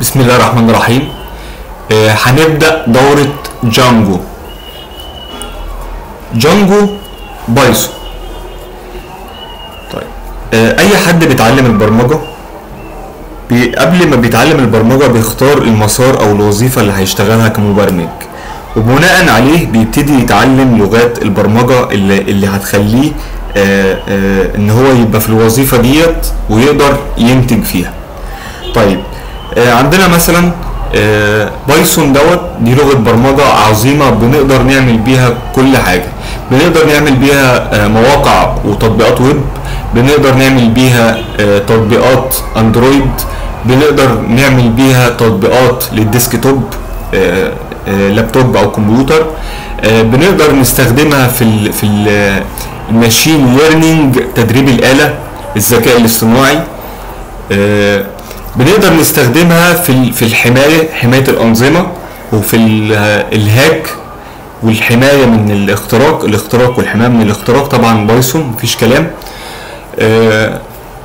بسم الله الرحمن الرحيم آه، هنبدأ دورة جانجو جانجو بايثون طيب آه، اي حد بيتعلم البرمجة بي قبل ما بيتعلم البرمجة بيختار المسار او الوظيفة اللي هيشتغلها كمبرمج وبناء عليه بيبتدي يتعلم لغات البرمجة اللي, اللي هتخليه آه، آه، ان هو يبقى في الوظيفة ديت ويقدر ينتج فيها طيب آه، عندنا مثلا آه، بايثون دوت دي لغه برمجه عظيمه بنقدر نعمل بيها كل حاجه بنقدر نعمل بيها آه، مواقع وتطبيقات ويب بنقدر نعمل بيها آه، تطبيقات اندرويد بنقدر نعمل بيها تطبيقات للديسكتوب آه، آه، لابتوب او كمبيوتر آه، بنقدر نستخدمها في ال في ال- الماشين ليرنينج تدريب الاله الذكاء الاصطناعي آه، بنقدر نستخدمها في ال- في الحمايه حمايه الانظمه وفي ال- الهاك والحمايه من الاختراق الاختراق والحمايه من الاختراق طبعا بايثون مفيش كلام آه،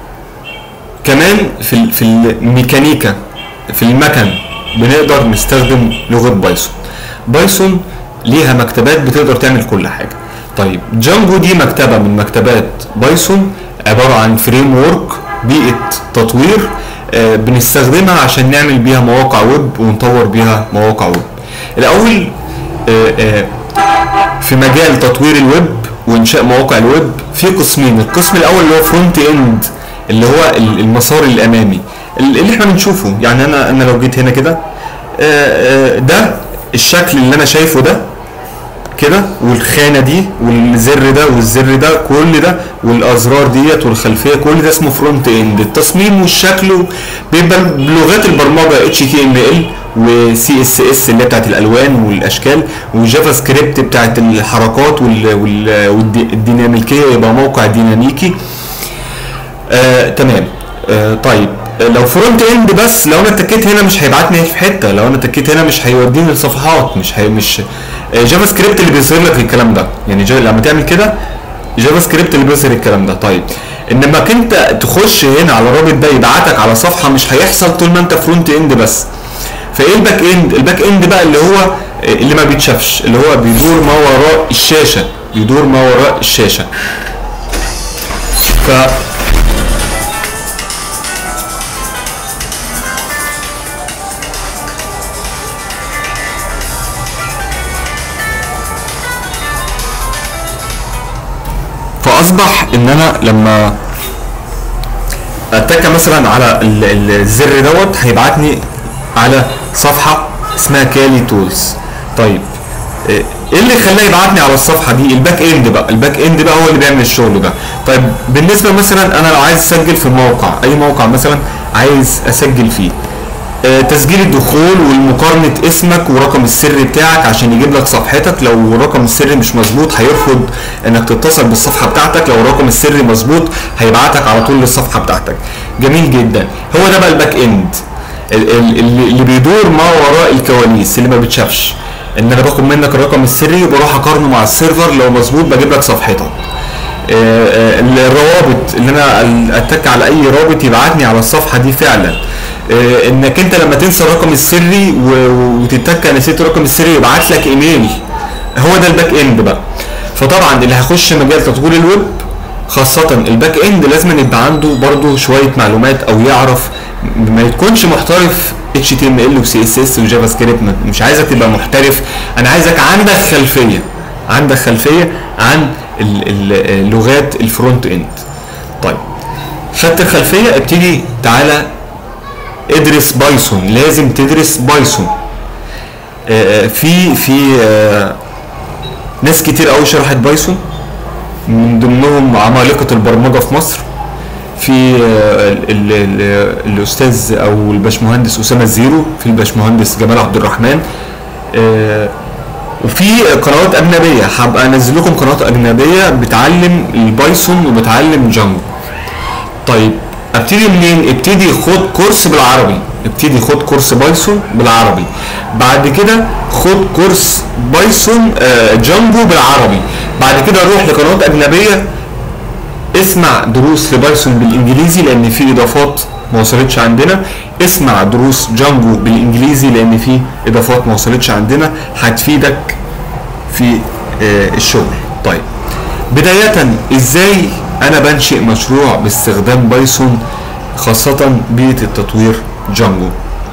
كمان في ال- في الميكانيكا في المكن بنقدر نستخدم لغه بايثون بايثون ليها مكتبات بتقدر تعمل كل حاجه طيب جانجو دي مكتبه من مكتبات بايثون عباره عن فريم ورك بيئه تطوير آه، بنستخدمها عشان نعمل بيها مواقع ويب ونطور بيها مواقع ويب الاول آه، آه، في مجال تطوير الويب وانشاء مواقع الويب في قسمين القسم الاول اللي هو فرونت اند اللي هو ال- المسار الامامي اللي احنا بنشوفه يعني انا انا لو جيت هنا كده آه، آه، ده الشكل اللي انا شايفه ده كده والخانه دي والزر ده والزر ده كل ده والازرار ديت والخلفيه كل ده اسمه فرونت اند التصميم والشكل بيبقى بلغات البرمجه اتش تي ام ال وسي اس اس اللي هي بتاعت الالوان والاشكال وجافا سكريبت بتاعت الحركات وال- وال- والديناميكيه يبقى موقع ديناميكي آه، تمام آه، طيب آه، لو فرونت اند بس لو انا اتكيت هنا مش هيبعتني في حته لو انا اتكيت هنا مش هيوديني لصفحات مش هي مش آه، جافا سكريبت اللي بيظهر لك الكلام ده يعني جا... لما تعمل كده جافا سكريبت اللي بيظهر الكلام ده طيب انما انت تخش هنا على الرابط ده يبعتك على صفحه مش هيحصل طول ما انت فرونت اند بس فايه الباك اند الباك اند بقى اللي هو آه، اللي ما بيتشافش اللي هو بيدور ما وراء الشاشه بيدور ما وراء الشاشه ف فاصبح ان انا لما اتك مثلا على ال- ال- الزر دوت هيبعتني على صفحه اسمها كالي تولز طيب ايه اللي خلاه يبعتني على الصفحه دي الباك اند بقى الباك اند بقى هو اللي بيعمل الشغل ده طيب بالنسبه مثلا انا لو عايز اسجل في موقع اي موقع مثلا عايز اسجل فيه آه، تسجيل الدخول والمقارنة اسمك ورقم السر بتاعك عشان يجيب لك صفحتك لو رقم السر مش مظبوط هيرفض انك تتصل بالصفحة بتاعتك لو رقم السر مظبوط هيبعتك على طول للصفحة بتاعتك جميل جدا هو ده بقى الباك اند ال- ال- اللي اللي بيدور ما وراء الكواليس اللي ما بتشافش ان انا باخد منك الرقم السري وبروح اقارنه مع السيرفر لو مظبوط بجيب لك صفحتك آه، آه، الروابط اللي انا ال- اتك على اي رابط يبعتني على الصفحه دي فعلا آه، انك انت لما تنسى الرقم السري و- وتتك نسيت الرقم السري يبعت لك ايميل هو ده الباك اند بقى فطبعا اللي هيخش مجال تطوير الويب خاصة الباك اند لازم يبقى عنده برضه شوية معلومات او يعرف ما يكونش محترف اتش تي ام ال وسي اس اس وجافا سكريبت مش عايزك تبقى محترف انا عايزك عندك خلفية عندك خلفية عن ال- ال- لغات الفرونت اند طيب خدت الخلفية ابتدي تعالى ادرس بايثون لازم تدرس بايثون آه، آه، في في آه، ناس كتير قوي شرحت بايثون من ضمنهم عمالقة البرمجة في مصر في آه، ال- ال- ال- الاستاذ او الباشمهندس اسامه الزيرو في الباشمهندس جمال عبد الرحمن آه، وفي قنوات اجنبيه هبقى انزل لكم قنوات اجنبيه بتعلم البايثون وبتعلم جانجو طيب ابتدي منين ابتدي خد كورس بالعربي ابتدي خد كورس بايثون بالعربي بعد كده خد كورس بايثون آه، جانجو بالعربي بعد كده روح لقنوات اجنبيه اسمع دروس لبايثون بالانجليزي لان في اضافات ما وصلتش عندنا اسمع دروس جانجو بالانجليزي لان في اضافات ما وصلتش عندنا هتفيدك في آه، الشغل طيب بداية ازاي انا بنشئ مشروع باستخدام بايثون خاصة بيئة التطوير جانجو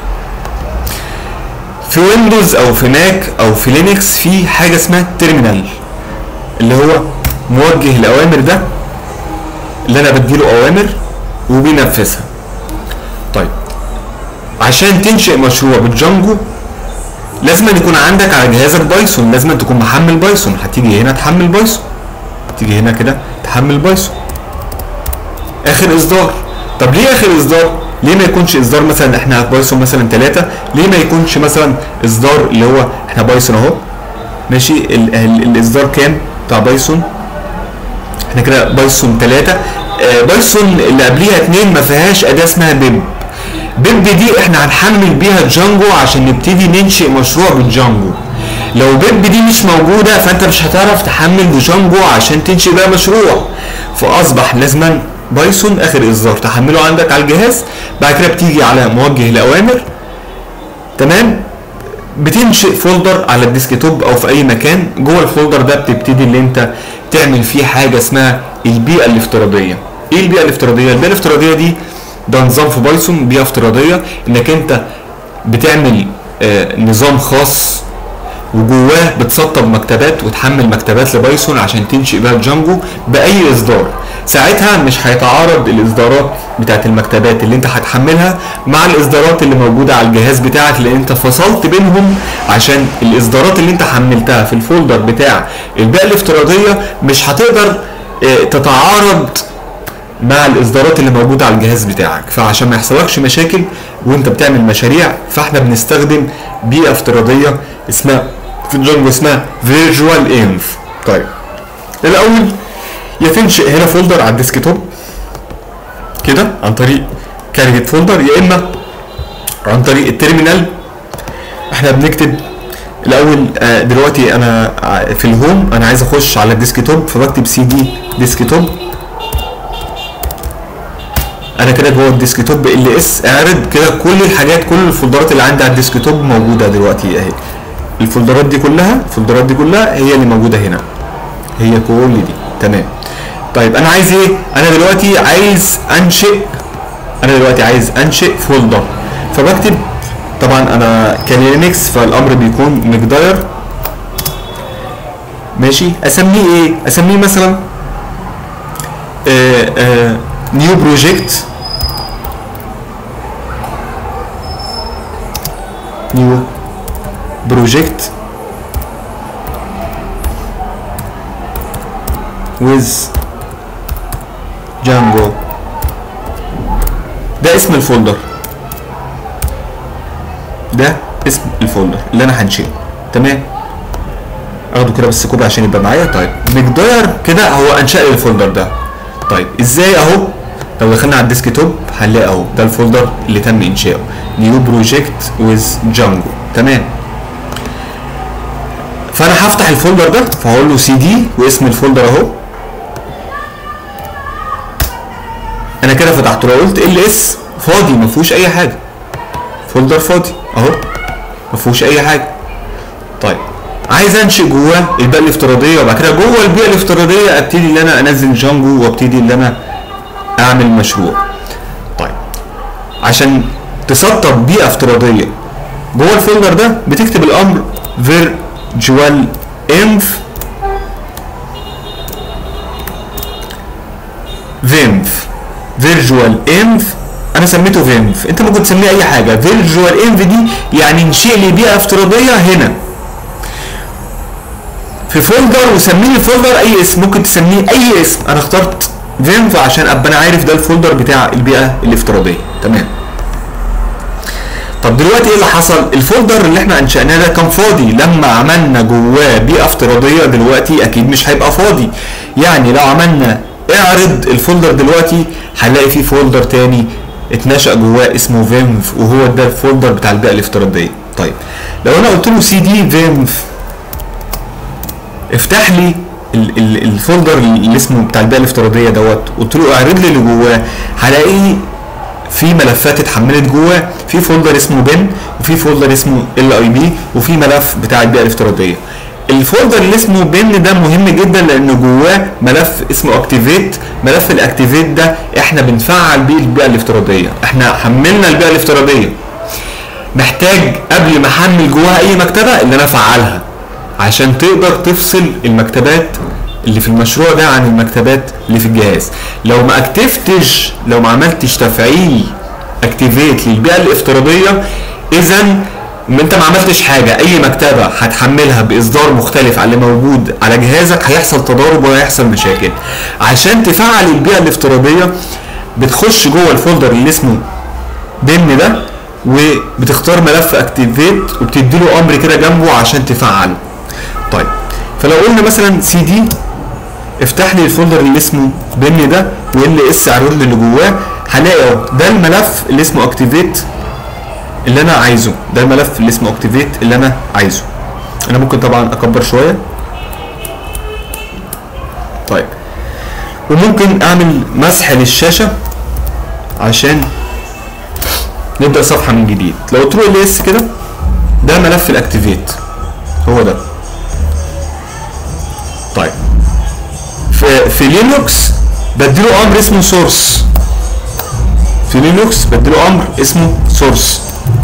في ويندوز او في ماك او في لينكس في حاجة اسمها تيرمينال اللي هو موجه الاوامر ده اللي انا بديله اوامر وبينفذها طيب عشان تنشئ مشروع بالجانجو لازم يكون عندك على جهازك بايثون لازم تكون محمل بايثون هتيجي هنا تحمل بايثون تيجي هنا كده تحمل بايثون اخر اصدار طب ليه اخر اصدار ليه ما يكونش اصدار مثلا احنا بايثون مثلا 3 ليه ما يكونش مثلا اصدار اللي هو احنا بايثون اهو ماشي ال ال الاصدار كام بتاع بايثون احنا كده بايثون 3 آه بايثون اللي قبليها 2 ما فيهاش اداه اسمها بيب بيب دي احنا هنحمل بيها جانجو عشان نبتدي ننشئ مشروع بالجانجو لو بيب دي مش موجوده فانت مش هتعرف تحمل بجانجو عشان تنشئ بقى مشروع فاصبح لازما بايثون اخر اصدار تحمله عندك على الجهاز بعد كده بتيجي على موجه الاوامر تمام بتنشئ فولدر على الديسكتوب او في اي مكان جوه الفولدر ده بتبتدي اللي انت تعمل فيه حاجه اسمها البيئه الافتراضيه ايه البيئه الافتراضيه البيئه الافتراضيه دي ده نظام في بايثون بيئه افتراضيه انك انت بتعمل آه نظام خاص وجواه بتسطب مكتبات وتحمل مكتبات لبايثون عشان تنشئ بيها جانجو باي اصدار ساعتها مش هيتعارض الاصدارات بتاعت المكتبات اللي انت هتحملها مع الاصدارات اللي موجوده على الجهاز بتاعك لان انت فصلت بينهم عشان الاصدارات اللي انت حملتها في الفولدر بتاع البيئه الافتراضيه مش هتقدر اه تتعارض مع الاصدارات اللي موجوده على الجهاز بتاعك فعشان ما يحصلكش مشاكل وانت بتعمل مشاريع فاحنا بنستخدم بيئه افتراضيه اسمها في جانجو اسمها فيرجوال انف طيب الاول يا تنشئ هنا فولدر على الديسكتوب كده عن طريق كاريت فولدر يا اما عن طريق التيرمينال احنا بنكتب الاول آه دلوقتي انا في الهوم انا عايز اخش على الديسكتوب فبكتب سي دي ديسكتوب انا كده جوه الديسكتوب ال اس اعرض كده كل الحاجات كل الفولدرات اللي عندي على الديسكتوب موجوده دلوقتي اهي الفولدرات دي كلها الفولدرات دي كلها هي اللي موجوده هنا هي كل دي تمام طيب انا عايز ايه انا دلوقتي عايز انشئ انا دلوقتي عايز انشئ فولدر فبكتب طبعا انا كلينكس فالامر بيكون مقدار ماشي اسميه ايه اسميه مثلا نيو بروجكت نيو بروجكت with Django ده اسم الفولدر ده اسم الفولدر اللي انا هنشئه تمام اخده كده بس كوبي عشان يبقى معايا طيب مقدار كده هو انشا لي الفولدر ده طيب ازاي اهو لو دخلنا على الديسكتوب هنلاقي اهو ده الفولدر اللي تم انشاؤه نيو بروجكت ويز جانجو تمام فانا هفتح الفولدر ده فهقول له سي دي واسم الفولدر اهو انا كده فتحته لو قلت ال اس فاضي ما فيهوش اي حاجه فولدر فاضي اهو ما فيهوش اي حاجه طيب عايز انشئ جواه البيئه الافتراضيه وبعد كده جوه البيئه الافتراضيه ابتدي ان انا انزل جانجو وابتدي ان انا اعمل مشروع طيب عشان تسطب بيئه افتراضيه جوه الفولدر ده بتكتب الامر virtual env venv فيرجوال انف انا سميته فينف انت ممكن تسميه اي حاجه فيرجوال انف دي يعني انشئ لي بيئه افتراضيه هنا في فولدر وسميه لي فولدر اي اسم ممكن تسميه اي اسم انا اخترت فينف عشان ابقى انا عارف ده الفولدر بتاع البيئه الافتراضيه تمام طب دلوقتي ايه اللي حصل الفولدر اللي احنا انشأناه ده كان فاضي لما عملنا جواه بيئه افتراضيه دلوقتي اكيد مش هيبقى فاضي يعني لو عملنا اعرض الفولدر دلوقتي هنلاقي فيه فولدر تاني اتنشأ جواه اسمه فينف وهو ده الفولدر بتاع البيئة الافتراضية طيب لو انا قلت له سي دي فينف افتح لي ال- ال- الفولدر اللي اسمه بتاع البيئة الافتراضية دوت قلت له اعرض لي اللي جواه هلاقيه في ملفات اتحملت جواه في فولدر اسمه بن وفي فولدر اسمه ال اي بي وفي ملف بتاع البيئه الافتراضيه الفولدر اللي اسمه بن ده مهم جدا لان جواه ملف اسمه اكتيفيت ملف الاكتيفيت ده احنا بنفعل بيه البيئه الافتراضيه احنا حملنا البيئه الافتراضيه محتاج قبل ما احمل جواها اي مكتبه ان انا افعلها عشان تقدر تفصل المكتبات اللي في المشروع ده عن المكتبات اللي في الجهاز لو ما اكتفتش لو ما عملتش تفعيل اكتيفيت للبيئه الافتراضيه اذا ما انت ما عملتش حاجه اي مكتبه هتحملها باصدار مختلف عن اللي موجود على جهازك هيحصل تضارب وهيحصل مشاكل عشان تفعل البيئه الافتراضيه بتخش جوه الفولدر اللي اسمه بن ده وبتختار ملف اكتيفيت وبتدي له امر كده جنبه عشان تفعله طيب فلو قلنا مثلا سي دي افتح لي الفولدر اللي اسمه بن ده وال اس اعرض لي اللي جواه هلاقي اهو ده الملف اللي اسمه اكتيفيت اللي انا عايزه ده الملف اللي اسمه اكتيفيت اللي انا عايزه انا ممكن طبعا اكبر شويه طيب وممكن اعمل مسح للشاشه عشان نبدا صفحه من جديد لو قلت له ال اس كده ده ملف الاكتيفيت هو ده طيب في في لينوكس بديله امر اسمه سورس في لينوكس بديله امر اسمه سورس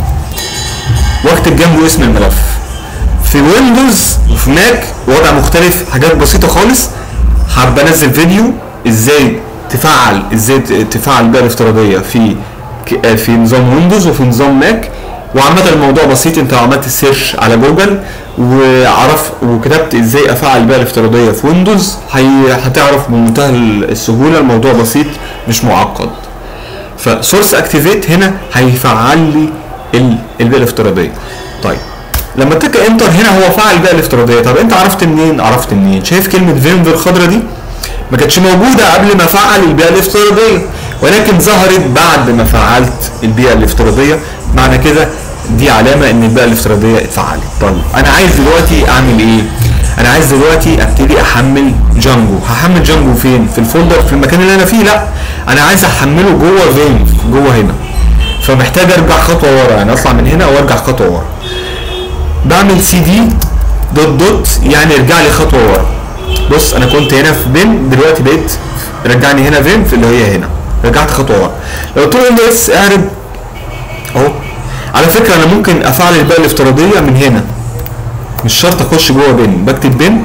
واكتب جنبه اسم الملف في ويندوز وفي ماك وضع مختلف حاجات بسيطه خالص حابب انزل فيديو ازاي تفعل ازاي تفعل البيئه الافتراضيه في في نظام ويندوز وفي نظام ماك وعامة الموضوع بسيط انت لو عملت سيرش على جوجل وعرف وكتبت ازاي افعل البيئة الافتراضية في ويندوز هي هتعرف بمنتهى السهولة الموضوع بسيط مش معقد فسورس اكتيفيت هنا هيفعل لي البيئة الافتراضية طيب لما تك انتر هنا هو فعل البيئة الافتراضية طب انت عرفت منين عرفت منين شايف كلمة فيندر الخضراء دي ما كانتش موجودة قبل ما افعل البيئة الافتراضية ولكن ظهرت بعد ما فعلت البيئة الافتراضية معنى كده دي علامة ان البيئة الافتراضية اتفعلت طيب انا عايز دلوقتي اعمل ايه انا عايز دلوقتي ابتدي احمل جانجو هحمل جانجو فين في الفولدر في المكان اللي انا فيه لا انا عايز احمله جوه فين جوه هنا فمحتاج ارجع خطوة ورا يعني اطلع من هنا وارجع خطوة ورا بعمل سي دي دوت دوت يعني ارجع لي خطوة ورا بص انا كنت هنا في بن دلوقتي بقيت رجعني هنا فين في اللي هي هنا رجعت خطوه ورا لو قلت له ال اس اعرض اهو على فكره انا ممكن افعل البيئه الافتراضيه من هنا مش شرط اخش جوه بن بكتب بن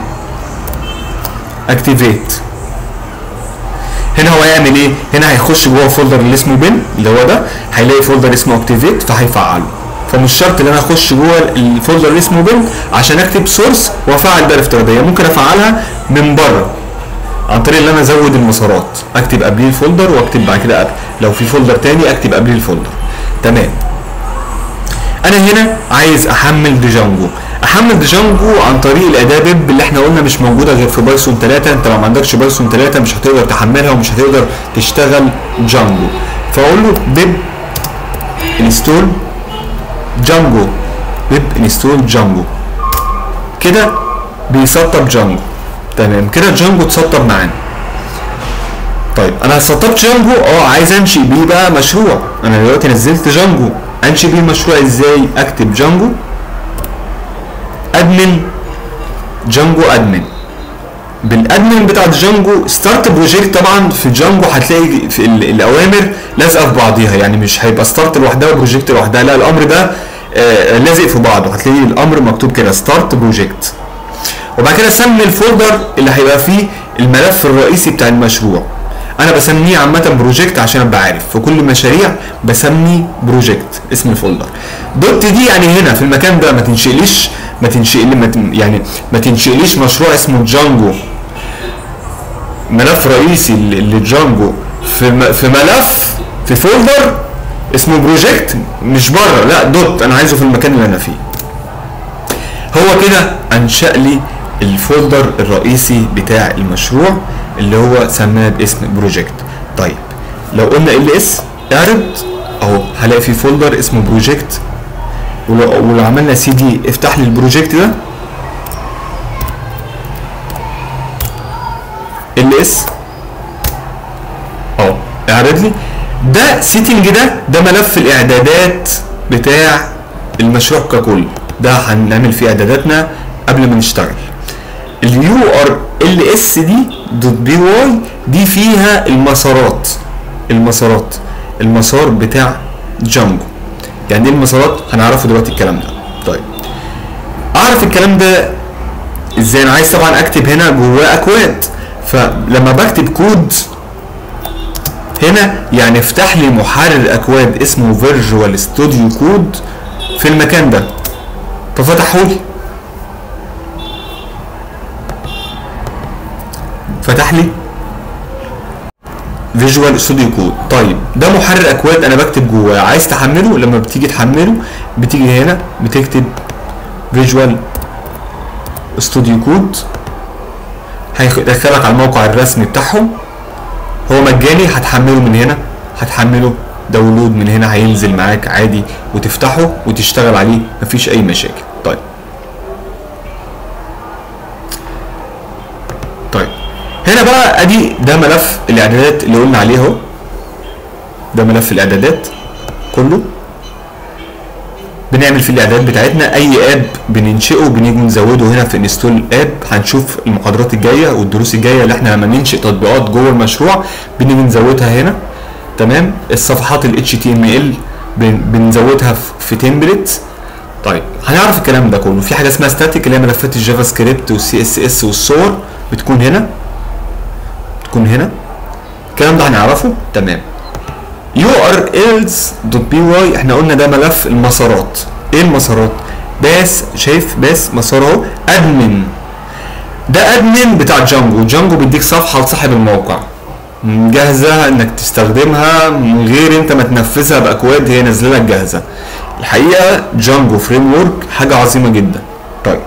اكتيفيت هنا هو هيعمل ايه هنا هيخش جوه فولدر اللي اسمه بن اللي هو ده هيلاقي فولدر اسمه اكتيفيت فهيفعله فمش شرط ان انا اخش جوه الفولدر اللي اسمه بن عشان اكتب سورس وافعل البيئه الافتراضيه ممكن افعلها من بره عن طريق ان انا ازود المسارات اكتب قبليه الفولدر واكتب بعد كده قبل لو في فولدر تاني اكتب قبليه الفولدر تمام انا هنا عايز احمل ديجانجو احمل ديجانجو عن طريق الاداه بيب اللي احنا قلنا مش موجوده غير في بايثون 3 انت لو ما عندكش بايثون 3 مش هتقدر تحملها ومش هتقدر تشتغل جانجو فاقول له بيب انستول جانجو بيب انستول جانجو كده بيسطب جانجو تمام كده جانجو اتسطب معانا طيب انا سطبت جانجو اه عايز انشئ بيه بقى مشروع انا دلوقتي نزلت جانجو انشئ بيه مشروع ازاي اكتب جانجو ادمن جانجو ادمن بالادمن بتاع جانجو ستارت بروجكت طبعا في جانجو هتلاقي في الاوامر لازقه في بعضيها يعني مش هيبقى ستارت لوحدها وبروجكت لوحدها لا الامر ده آه لازق في بعضه هتلاقي الامر مكتوب كده ستارت بروجكت وبعد كده سمي الفولدر اللي هيبقى فيه الملف الرئيسي بتاع المشروع انا بسميه عامه بروجكت عشان ابقى عارف في كل مشاريع بسمي بروجكت اسم الفولدر دوت دي يعني هنا في المكان ده ما تنشئليش ما تنشئلي يعني ما تنشئليش مشروع اسمه جانجو ملف رئيسي للجانجو في في ملف في فولدر اسمه بروجكت مش بره لا دوت انا عايزه في المكان اللي انا فيه هو كده انشا لي الفولدر الرئيسي بتاع المشروع اللي هو سماه باسم بروجكت طيب لو قلنا ال اس اعرض اهو هلاقي في فولدر اسمه بروجكت ولو, ولو عملنا سي دي افتح لي البروجكت ده ال اس اهو اعرض لي ده سيتنج ده ده ملف الاعدادات بتاع المشروع ككل ده هنعمل فيه اعداداتنا قبل ما نشتغل اليو ار ال اس دي دوت بي واي دي فيها المسارات المسارات المسار بتاع جانجو يعني ايه المسارات هنعرفه دلوقتي الكلام ده طيب اعرف الكلام ده ازاي انا عايز طبعا اكتب هنا جواه اكواد فلما بكتب كود هنا يعني افتح لي محرر اكواد اسمه فيرجوال ستوديو كود في المكان ده ففتحه لي فتح لي فيجوال ستوديو كود طيب ده محرر اكواد انا بكتب جواه عايز تحمله لما بتيجي تحمله بتيجي هنا بتكتب فيجوال ستوديو كود هيدخلك على الموقع الرسمي بتاعهم هو مجاني هتحمله من هنا هتحمله داونلود من هنا هينزل معاك عادي وتفتحه وتشتغل عليه مفيش اي مشاكل طيب طيب هنا بقى ادي ده ملف الاعدادات اللي قلنا عليه اهو ده ملف الاعدادات كله بنعمل فيه الاعدادات بتاعتنا اي اب بننشئه بنيجي نزوده هنا في انستول اب هنشوف المحاضرات الجايه والدروس الجايه اللي احنا لما ننشئ تطبيقات جوه المشروع بنيجي نزودها هنا تمام الصفحات ال HTML بن- بنزودها في- في تمبلت طيب هنعرف الكلام ده كله في حاجه اسمها ستاتيك اللي هي ملفات الجافا سكريبت والسي اس اس والصور بتكون هنا بتكون هنا الكلام ده هنعرفه تمام يو ار الز دوت بي واي احنا قلنا ده ملف المسارات ايه المسارات باس شايف باس مسار اهو ادمن ده ادمن بتاع جانجو جانجو بيديك صفحه لصاحب الموقع جاهزه انك تستخدمها من غير انت ما تنفذها باكواد هي نازله لك جاهزه الحقيقه جانجو فريم ورك حاجه عظيمه جدا طيب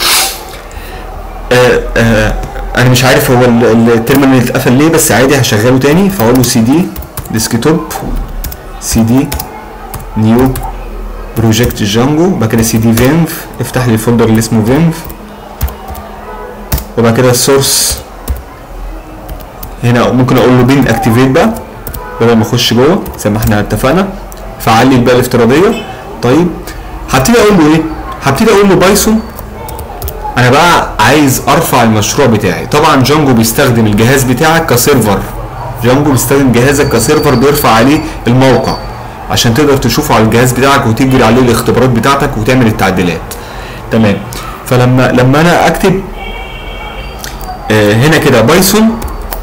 آه آه انا مش عارف هو ال- ال- الترمينال اتقفل ليه بس عادي هشغله تاني فاقول له سي دي ديسكتوب سي دي نيو بروجكت جانجو بعد كده سي دي فينف افتح لي الفولدر اللي اسمه فينف وبعد كده السورس هنا ممكن اقول له بين اكتيفيت بقى بدل ما اخش جوه زي ما احنا اتفقنا فعل لي البيئه الافتراضيه طيب هبتدي اقول له ايه هبتدي اقول له بايثون انا بقى عايز ارفع المشروع بتاعي طبعا جانجو بيستخدم الجهاز بتاعك كسيرفر جانجو بيستخدم جهازك كسيرفر بيرفع عليه الموقع عشان تقدر تشوفه على الجهاز بتاعك وتجري عليه الاختبارات بتاعتك وتعمل التعديلات تمام فلما لما انا اكتب آه هنا كده بايثون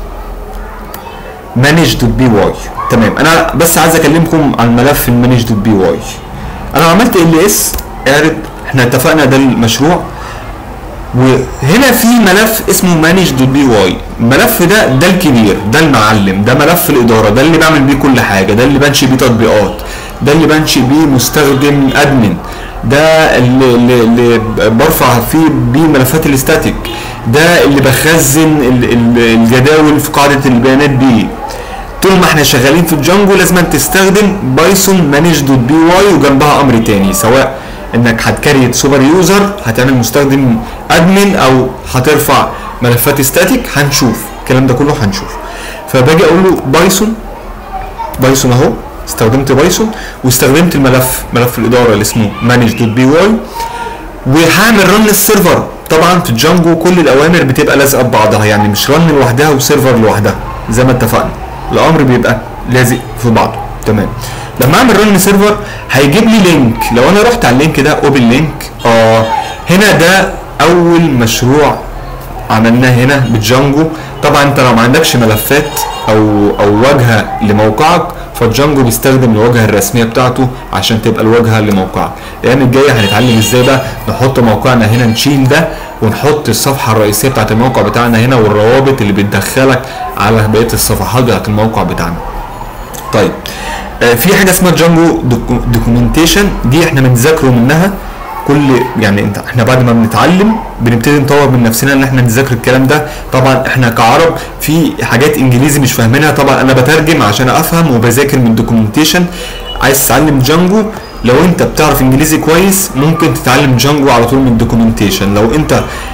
مانج دوت بي واي تمام انا بس عايز اكلمكم عن ملف المانج دوت بي واي انا عملت ال اس اعرض احنا اتفقنا ده المشروع وهنا في ملف اسمه مانج دوت بي واي الملف ده ده الكبير ده المعلم ده ملف الاداره ده اللي بعمل بيه كل حاجه ده اللي بنشئ بيه تطبيقات ده اللي بنشئ بيه مستخدم ادمن ده اللي, اللي, اللي برفع فيه بيه ملفات الاستاتيك ده اللي بخزن ال- ال- الجداول في قاعده البيانات بيه طول ما احنا شغالين في الجانجو لازم تستخدم بايثون مانج دوت بي واي وجنبها امر تاني سواء انك هتكريت سوبر يوزر هتعمل مستخدم ادمن او هترفع ملفات ستاتيك هنشوف الكلام ده كله هنشوف فباجي اقول له بايثون بايثون اهو استخدمت بايثون واستخدمت الملف ملف الاداره اللي اسمه مانج دوت بي واي وهعمل رن السيرفر طبعا في جانجو كل الاوامر بتبقى لازقه ببعضها يعني مش رن لوحدها وسيرفر لوحدها زي ما اتفقنا الامر بيبقى لازق في بعضه تمام لما اعمل رن سيرفر هيجيب لي لينك لو انا رحت على اللينك ده اوبن لينك اه هنا ده اول مشروع عملناه هنا بجانجو طبعا انت لو ما عندكش ملفات او او واجهه لموقعك فجانجو بيستخدم الواجهه الرسميه بتاعته عشان تبقى الواجهه لموقعك الايام الجايه هنتعلم ازاي بقى نحط موقعنا هنا نشيل ده ونحط الصفحه الرئيسيه بتاعت الموقع بتاعنا هنا والروابط اللي بتدخلك على بقيه الصفحات بتاعت الموقع بتاعنا طيب آه، في حاجه اسمها جانجو دوكيومنتيشن دي احنا بنذاكره منها كل يعني انت احنا بعد ما بنتعلم بنبتدي نطور من نفسنا ان احنا نذاكر الكلام ده طبعا احنا كعرب في حاجات انجليزي مش فاهمينها طبعا انا بترجم عشان افهم وبذاكر من الدوكيومنتيشن عايز تتعلم جانجو لو انت بتعرف انجليزي كويس ممكن تتعلم جانجو على طول من الدوكيومنتيشن لو انت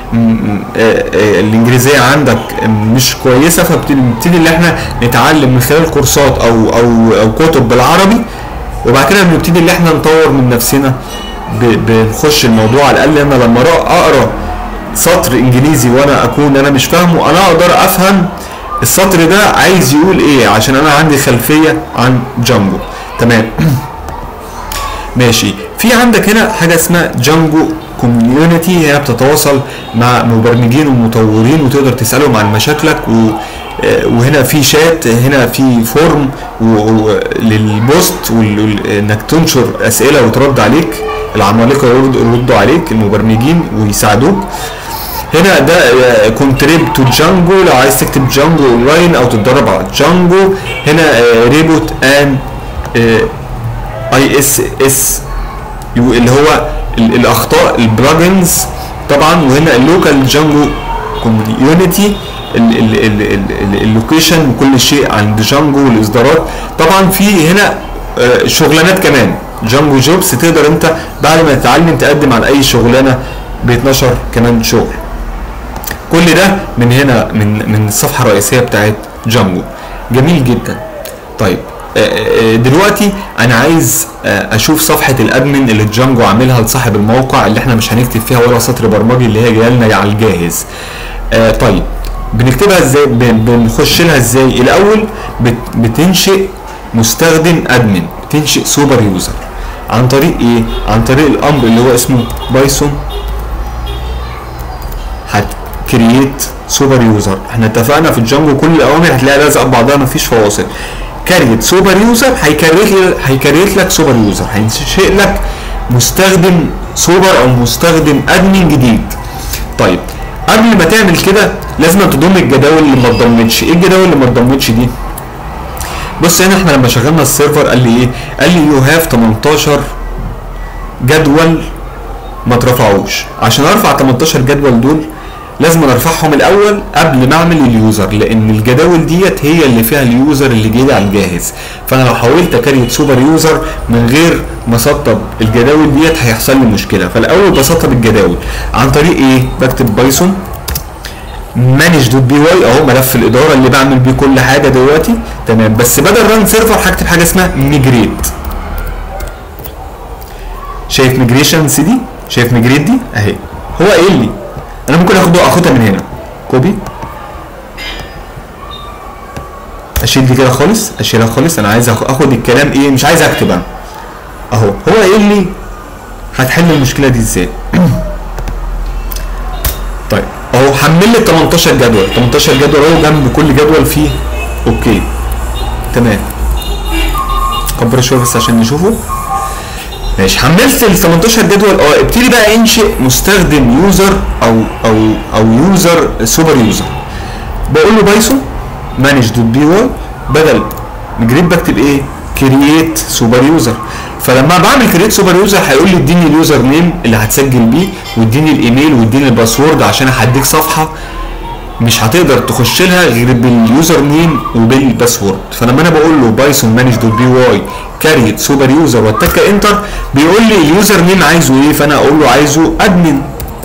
م- م- آه، آه، الانجليزيه عندك مش كويسه فبنبتدي ان احنا نتعلم من خلال كورسات او او او كتب بالعربي وبعد كده بنبتدي ان احنا نطور من نفسنا ب- بنخش الموضوع على الاقل انا لما أقرأ- اقرا سطر انجليزي وانا اكون انا مش فاهمه انا اقدر افهم السطر ده عايز يقول ايه عشان انا عندي خلفيه عن جانجو تمام ماشي في عندك هنا حاجه اسمها جانجو كوميونتي هي بتتواصل مع مبرمجين ومطورين وتقدر تسالهم عن مشاكلك و آه، وهنا في شات هنا في فورم و- و- للبوست وال- وال- انك تنشر اسئله وترد عليك العمالقه يرد- يردوا عليك المبرمجين ويساعدوك هنا ده كونتريب تو جانجو لو عايز تكتب جانجو اونلاين او تتدرب على جانجو هنا ريبوت ان اي اس اس اللي هو ال- الاخطاء البلجنز طبعا وهنا اللوكال جانجو كوميونتي اللوكيشن وكل شيء عند جانجو والاصدارات طبعا في هنا آه، شغلانات كمان جانجو جوبس تقدر انت بعد ما تتعلم تقدم على اي شغلانه ب 12 كمان شغل كل ده من هنا من من الصفحه الرئيسيه بتاعت جانجو جميل جدا طيب آه، آه، دلوقتي انا عايز آه، اشوف صفحه الادمن اللي جانجو عاملها لصاحب الموقع اللي احنا مش هنكتب فيها ولا سطر برمجي اللي هي جايه لنا على الجاهز آه، طيب بنكتبها ازاي بن- بنخش لها ازاي الاول بت- بتنشئ مستخدم ادمن بتنشئ سوبر يوزر عن طريق ايه عن طريق الامر اللي هو اسمه بايثون هتكرييت سوبر يوزر احنا اتفقنا في الجانجو كل الاوامر هتلاقيها لازقه ببعضها مفيش فواصل كريت سوبر يوزر هيكريت هيكريت لك سوبر يوزر هينشئ لك مستخدم سوبر او مستخدم ادمن جديد طيب قبل ما تعمل كده لازم تضم الجداول اللي ما اتضمتش ايه الجداول اللي ما اتضمتش دي بص هنا احنا لما شغلنا السيرفر قال لي ايه قال لي يو هاف 18 جدول ما اترفعوش عشان ارفع 18 جدول دول لازم ارفعهم الاول قبل ما اعمل اليوزر لان الجداول ديت هي اللي فيها اليوزر اللي جاي على الجاهز فانا لو حاولت اكريت سوبر يوزر من غير ما اسطب الجداول ديت هيحصل لي مشكله فالاول بسطب الجداول عن طريق ايه بكتب بايثون مانج دوت بي واي اهو ملف الاداره اللي بعمل بيه كل حاجه دلوقتي تمام بس بدل ران سيرفر هكتب حاجه اسمها ميجريت شايف ميجريشن سي دي شايف ميجريت دي اهي هو قايل لي انا ممكن اخده اخدها من هنا كوبي اشيل دي كده خالص اشيلها خالص انا عايز آخ- اخد الكلام ايه مش عايز اكتب انا اهو هو قايل لي هتحل المشكله دي ازاي طيب اهو حمل لي 18 جدول 18 جدول اهو جنب كل جدول فيه اوكي تمام كبر شويه بس عشان نشوفه ماشي حملت ال 18 جدول اه ابتدي بقى انشئ مستخدم يوزر او او او يوزر سوبر يوزر بقول له بايثون مانج دوت بي واي بدل جريد بكتب ايه كرييت سوبر يوزر فلما بعمل كرييت سوبر يوزر هيقول لي اديني اليوزر نيم اللي هتسجل بيه واديني الايميل واديني الباسورد عشان هديك صفحه مش هتقدر تخش لها غير باليوزر نيم وبالباسورد فلما انا بقول له بايثون مانج دوت بي واي كاريت سوبر يوزر واتك انتر بيقول لي اليوزر نيم عايزه ايه فانا اقول له عايزه ادمن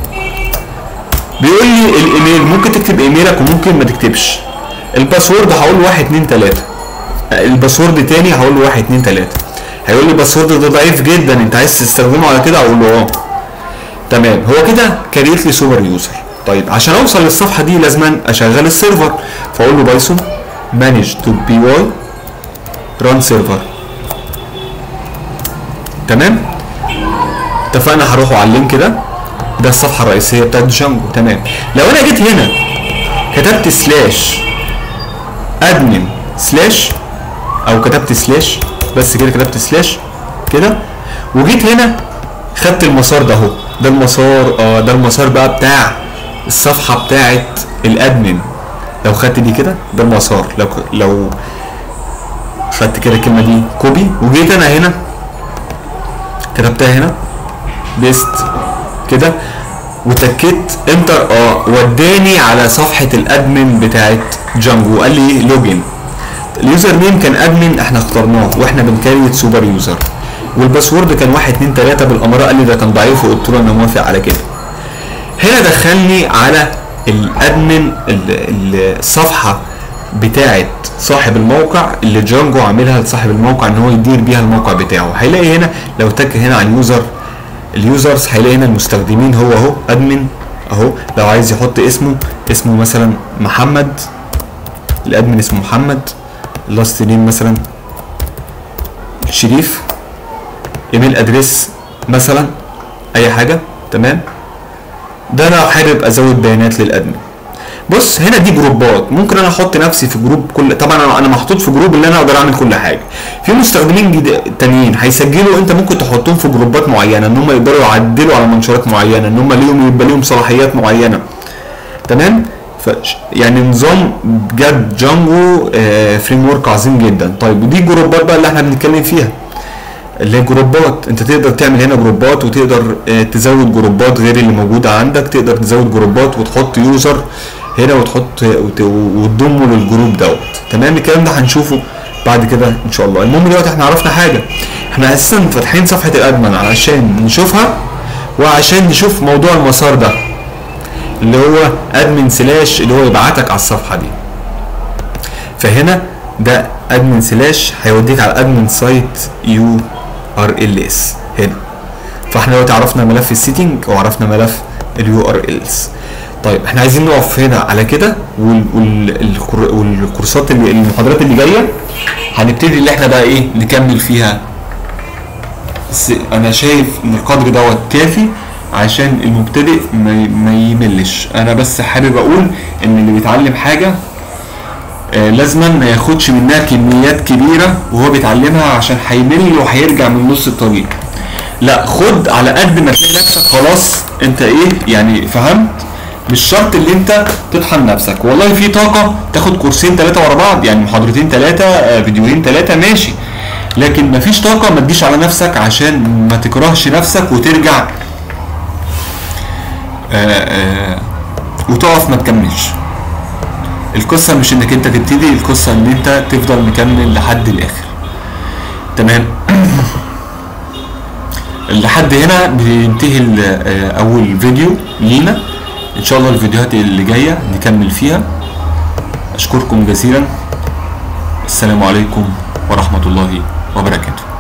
بيقول لي الايميل ممكن تكتب ايميلك وممكن ما تكتبش الباسورد هقول له 1 2 3 الباسورد تاني هقول له 1 2 3 هيقول لي الباسورد ده ضعيف جدا انت عايز تستخدمه على كده اقول له اه تمام هو كده كريت لي سوبر يوزر طيب عشان اوصل للصفحه دي لازم اشغل السيرفر فاقول له بايثون مانج تو بي واي ران سيرفر تمام اتفقنا هروحوا على اللينك ده ده الصفحه الرئيسيه بتاعت جانجو تمام لو انا جيت هنا كتبت سلاش ادمن سلاش او كتبت سلاش بس كده كتبت سلاش كده وجيت هنا خدت المسار ده اهو ده المسار اه ده المسار بقى بتاع الصفحه بتاعت الادمن لو خدت دي كده ده المسار لو لو خدت كده الكلمه دي كوبي وجيت انا هنا كتبتها هنا بيست كده وتكيت انتر اه وداني على صفحه الادمن بتاعت جانجو قال لي ايه لوجن اليوزر نيم كان ادمن احنا اخترناه واحنا بنكريت سوبر يوزر والباسورد كان 1 2 3 بالاماره قال لي ده كان ضعيف وقلت له انا موافق على كده هنا دخلني على الادمن ال- ال- الصفحه بتاعه صاحب الموقع اللي جانجو عاملها لصاحب الموقع ان هو يدير بيها الموقع بتاعه هيلاقي هنا لو تك هنا على اليوزر اليوزرز هيلاقي هنا المستخدمين هو اهو ادمن اهو لو عايز يحط اسمه اسمه مثلا محمد الادمن اسمه محمد اللاست نيم مثلا شريف ايميل ادريس مثلا اي حاجه تمام ده انا حابب ازود بيانات للادمن بص هنا دي جروبات ممكن انا احط نفسي في جروب كل طبعا انا انا محطوط في جروب اللي انا اقدر اعمل كل حاجه في مستخدمين جد... تانيين هيسجلوا انت ممكن تحطهم في جروبات معينه ان هم يقدروا يعدلوا على منشورات معينه ان هم ليهم يبقى ليهم صلاحيات معينه تمام ف يعني نظام بجد جانجو آه فريم ورك عظيم جدا طيب ودي جروبات بقى اللي احنا بنتكلم فيها اللي هي جروبات انت تقدر تعمل هنا جروبات وتقدر آه، تزود جروبات غير اللي موجوده عندك تقدر تزود جروبات وتحط يوزر هنا وتحط وت- وتضمه للجروب دوت تمام الكلام ده هنشوفه بعد كده ان شاء الله المهم دلوقتي احنا عرفنا حاجه احنا اساسا فاتحين صفحه الادمن علشان نشوفها وعشان نشوف موضوع المسار ده اللي هو ادمن سلاش اللي هو يبعتك على الصفحه دي فهنا ده ادمن سلاش هيوديك على ادمن سايت يو ار ال اس هنا فاحنا دلوقتي عرفنا ملف السيتنج وعرفنا ملف اليو ار الز طيب احنا عايزين نقف هنا على كده وال- وال- الكور- والكورسات اللي المحاضرات اللي جايه هنبتدي اللي احنا بقى ايه نكمل فيها بس انا شايف ان القدر دوت كافي عشان المبتدئ ما ما يملش انا بس حابب اقول ان اللي بيتعلم حاجه آه، لازما ما ياخدش منها كميات كبيره وهو بيتعلمها عشان هيمل وهيرجع من نص الطريق لا خد على قد ما تلاقي نفسك خلاص انت ايه يعني فهمت مش شرط اللي انت تطحن نفسك والله في طاقه تاخد كورسين ثلاثه ورا بعض يعني محاضرتين ثلاثه فيديوهين ثلاثه ماشي لكن مفيش طاقه ما تجيش على نفسك عشان ما تكرهش نفسك وترجع آآ آآ وتقف ما تكملش القصة مش انك انت تبتدي القصة ان انت تفضل مكمل لحد الاخر تمام لحد هنا بينتهي ال- آه، اول فيديو لينا ان شاء الله الفيديوهات اللي جاية نكمل فيها اشكركم جزيلا السلام عليكم ورحمة الله وبركاته